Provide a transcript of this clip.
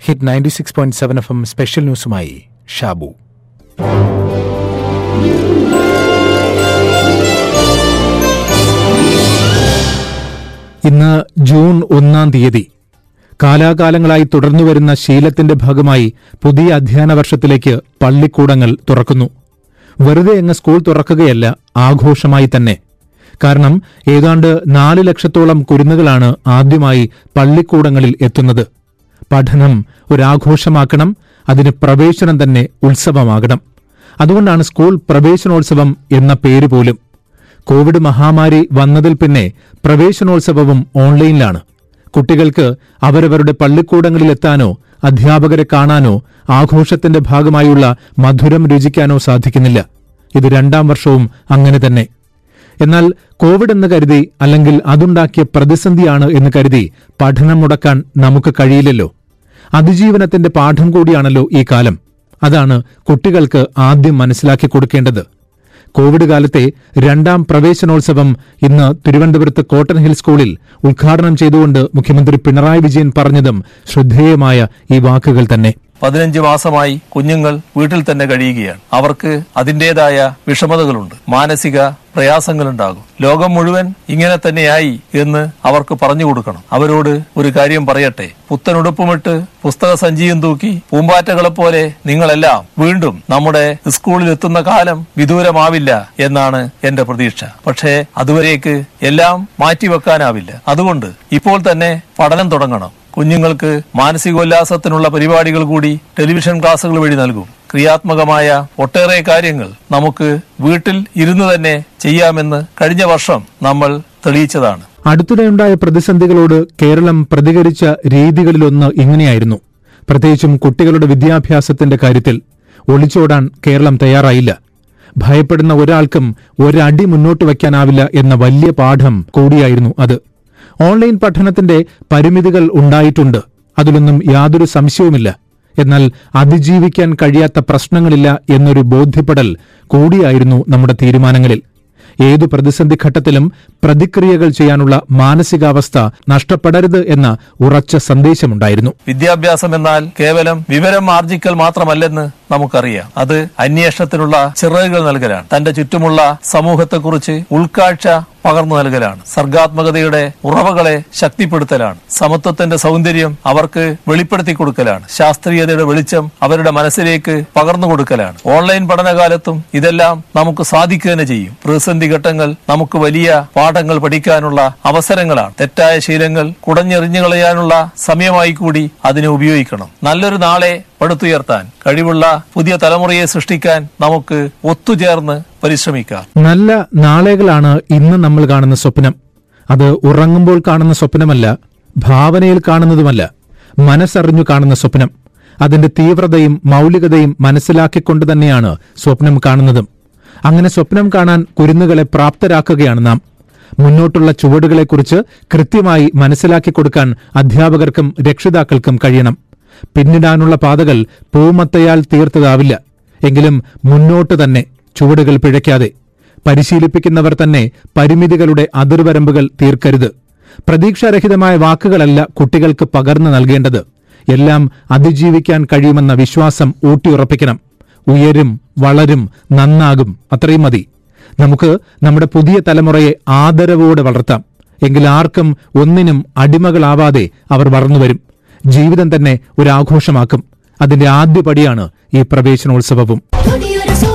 hit ninety six point seven F M special ന്യൂസുമായി ഷാബു ഇന്ന് ജൂൺ ഒന്നാം തീയതി കാലാകാലങ്ങളായി തുടർന്നുവരുന്ന ശീലത്തിന്റെ ഭാഗമായി പുതിയ അധ്യയന വർഷത്തിലേക്ക് പള്ളിക്കൂടങ്ങൾ തുറക്കുന്നു വെറുതെ അങ്ങ് സ്കൂൾ തുറക്കുകയല്ല ആഘോഷമായി തന്നെ കാരണം ഏതാണ്ട് നാല് ലക്ഷത്തോളം കുരുന്നുകളാണ് ആദ്യമായി പള്ളിക്കൂടങ്ങളിൽ എത്തുന്നത് പഠനം ഒരാഘോഷമാക്കണം അതിന് പ്രവേശനം തന്നെ ഉത്സവമാകണം അതുകൊണ്ടാണ് സ്കൂൾ പ്രവേശനോത്സവം എന്ന പേര് പോലും കോവിഡ് മഹാമാരി വന്നതിൽ പിന്നെ പ്രവേശനോത്സവവും ഓൺലൈനിലാണ് കുട്ടികൾക്ക് അവരവരുടെ പള്ളിക്കൂടങ്ങളിൽ എത്താനോ അധ്യാപകരെ കാണാനോ ആഘോഷത്തിന്റെ ഭാഗമായുള്ള മധുരം രുചിക്കാനോ സാധിക്കുന്നില്ല ഇത് രണ്ടാം വർഷവും അങ്ങനെ തന്നെ എന്നാൽ കോവിഡ് എന്ന് കരുതി അല്ലെങ്കിൽ അതുണ്ടാക്കിയ പ്രതിസന്ധിയാണ് എന്ന് കരുതി പഠനം മുടക്കാൻ നമുക്ക് കഴിയില്ലല്ലോ അതിജീവനത്തിന്റെ പാഠം കൂടിയാണല്ലോ ഈ കാലം അതാണ് കുട്ടികൾക്ക് ആദ്യം മനസ്സിലാക്കി കൊടുക്കേണ്ടത് കോവിഡ് കാലത്തെ രണ്ടാം പ്രവേശനോത്സവം ഇന്ന് തിരുവനന്തപുരത്ത് കോട്ടൺ ഹിൽ സ്കൂളിൽ ഉദ്ഘാടനം ചെയ്തുകൊണ്ട് മുഖ്യമന്ത്രി പിണറായി വിജയൻ പറഞ്ഞതും ശ്രദ്ധേയമായ ഈ വാക്കുകൾ തന്നെ പതിനഞ്ച് മാസമായി കുഞ്ഞുങ്ങൾ വീട്ടിൽ തന്നെ കഴിയുകയാണ് അവർക്ക് അതിന്റേതായ വിഷമതകളുണ്ട് മാനസിക പ്രയാസങ്ങളുണ്ടാകും ലോകം മുഴുവൻ ഇങ്ങനെ തന്നെയായി എന്ന് അവർക്ക് പറഞ്ഞു കൊടുക്കണം അവരോട് ഒരു കാര്യം പറയട്ടെ പുത്തൻ ഉടുപ്പുമിട്ട് പുസ്തക സഞ്ചിയും തൂക്കി പൂമ്പാറ്റകളെ പോലെ നിങ്ങളെല്ലാം വീണ്ടും നമ്മുടെ സ്കൂളിൽ എത്തുന്ന കാലം വിദൂരമാവില്ല എന്നാണ് എന്റെ പ്രതീക്ഷ പക്ഷേ അതുവരേക്ക് എല്ലാം മാറ്റിവെക്കാനാവില്ല അതുകൊണ്ട് ഇപ്പോൾ തന്നെ പഠനം തുടങ്ങണം കുഞ്ഞുങ്ങൾക്ക് മാനസികോല്ലാസത്തിനുള്ള പരിപാടികൾ കൂടി ടെലിവിഷൻ ക്ലാസുകൾ വഴി നൽകും ക്രിയാത്മകമായ ഒട്ടേറെ കാര്യങ്ങൾ നമുക്ക് വീട്ടിൽ ഇരുന്ന് തന്നെ ചെയ്യാമെന്ന് കഴിഞ്ഞ വർഷം നമ്മൾ തെളിയിച്ചതാണ് അടുത്തിടെയുണ്ടായ പ്രതിസന്ധികളോട് കേരളം പ്രതികരിച്ച രീതികളിലൊന്ന് ഇങ്ങനെയായിരുന്നു പ്രത്യേകിച്ചും കുട്ടികളുടെ വിദ്യാഭ്യാസത്തിന്റെ കാര്യത്തിൽ ഒളിച്ചോടാൻ കേരളം തയ്യാറായില്ല ഭയപ്പെടുന്ന ഒരാൾക്കും ഒരടി മുന്നോട്ട് വയ്ക്കാനാവില്ല എന്ന വലിയ പാഠം കൂടിയായിരുന്നു അത് ഓൺലൈൻ പഠനത്തിന്റെ പരിമിതികൾ ഉണ്ടായിട്ടുണ്ട് അതിലൊന്നും യാതൊരു സംശയവുമില്ല എന്നാൽ അതിജീവിക്കാൻ കഴിയാത്ത പ്രശ്നങ്ങളില്ല എന്നൊരു ബോധ്യപ്പെടൽ കൂടിയായിരുന്നു നമ്മുടെ തീരുമാനങ്ങളിൽ ഏതു പ്രതിസന്ധി ഘട്ടത്തിലും പ്രതിക്രിയകൾ ചെയ്യാനുള്ള മാനസികാവസ്ഥ നഷ്ടപ്പെടരുത് എന്ന ഉറച്ച സന്ദേശമുണ്ടായിരുന്നു വിദ്യാഭ്യാസം എന്നാൽ കേവലം വിവരം ആർജിക്കൽ മാത്രമല്ലെന്ന് നമുക്കറിയാം അത് അന്വേഷണത്തിനുള്ള ചിറകുകൾ നൽകലാണ് തന്റെ ചുറ്റുമുള്ള സമൂഹത്തെക്കുറിച്ച് ഉൾക്കാഴ്ച പകർന്നു നൽകലാണ് സർഗാത്മകതയുടെ ഉറവകളെ ശക്തിപ്പെടുത്തലാണ് സമത്വത്തിന്റെ സൗന്ദര്യം അവർക്ക് വെളിപ്പെടുത്തി കൊടുക്കലാണ് ശാസ്ത്രീയതയുടെ വെളിച്ചം അവരുടെ മനസ്സിലേക്ക് പകർന്നു കൊടുക്കലാണ് ഓൺലൈൻ പഠനകാലത്തും ഇതെല്ലാം നമുക്ക് സാധിക്കുക തന്നെ ചെയ്യും പ്രതിസന്ധി ഘട്ടങ്ങൾ നമുക്ക് വലിയ പാഠങ്ങൾ പഠിക്കാനുള്ള അവസരങ്ങളാണ് തെറ്റായ ശീലങ്ങൾ കുടഞ്ഞെറിഞ്ഞു കളയാനുള്ള സമയമായി കൂടി അതിനെ ഉപയോഗിക്കണം നല്ലൊരു നാളെ പടുത്തുയർത്താൻ കഴിവുള്ള പുതിയ തലമുറയെ സൃഷ്ടിക്കാൻ നമുക്ക് ഒത്തുചേർന്ന് പരിശ്രമിക്കാം നല്ല നാളെകളാണ് ഇന്ന് നമ്മൾ കാണുന്ന സ്വപ്നം അത് ഉറങ്ങുമ്പോൾ കാണുന്ന സ്വപ്നമല്ല ഭാവനയിൽ കാണുന്നതുമല്ല മനസ്സറിഞ്ഞു കാണുന്ന സ്വപ്നം അതിന്റെ തീവ്രതയും മൗലികതയും മനസ്സിലാക്കിക്കൊണ്ട് തന്നെയാണ് സ്വപ്നം കാണുന്നതും അങ്ങനെ സ്വപ്നം കാണാൻ കുരുന്നുകളെ പ്രാപ്തരാക്കുകയാണ് നാം മുന്നോട്ടുള്ള ചുവടുകളെക്കുറിച്ച് കൃത്യമായി മനസ്സിലാക്കി കൊടുക്കാൻ അധ്യാപകർക്കും രക്ഷിതാക്കൾക്കും കഴിയണം പിന്നിടാനുള്ള പാതകൾ പൂമത്തയാൽ തീർത്തതാവില്ല എങ്കിലും മുന്നോട്ട് തന്നെ ചുവടുകൾ പിഴയ്ക്കാതെ പരിശീലിപ്പിക്കുന്നവർ തന്നെ പരിമിതികളുടെ അതിർവരമ്പുകൾ തീർക്കരുത് പ്രതീക്ഷാരഹിതമായ വാക്കുകളല്ല കുട്ടികൾക്ക് പകർന്നു നൽകേണ്ടത് എല്ലാം അതിജീവിക്കാൻ കഴിയുമെന്ന വിശ്വാസം ഊട്ടിയുറപ്പിക്കണം ഉയരും വളരും നന്നാകും അത്രയും മതി നമുക്ക് നമ്മുടെ പുതിയ തലമുറയെ ആദരവോടെ വളർത്താം എങ്കിൽ ആർക്കും ഒന്നിനും അടിമകളാവാതെ അവർ വളർന്നുവരും ജീവിതം തന്നെ ഒരു ആഘോഷമാക്കും അതിന്റെ ആദ്യ പടിയാണ് ഈ പ്രവേശനോത്സവവും പുതിയൊരു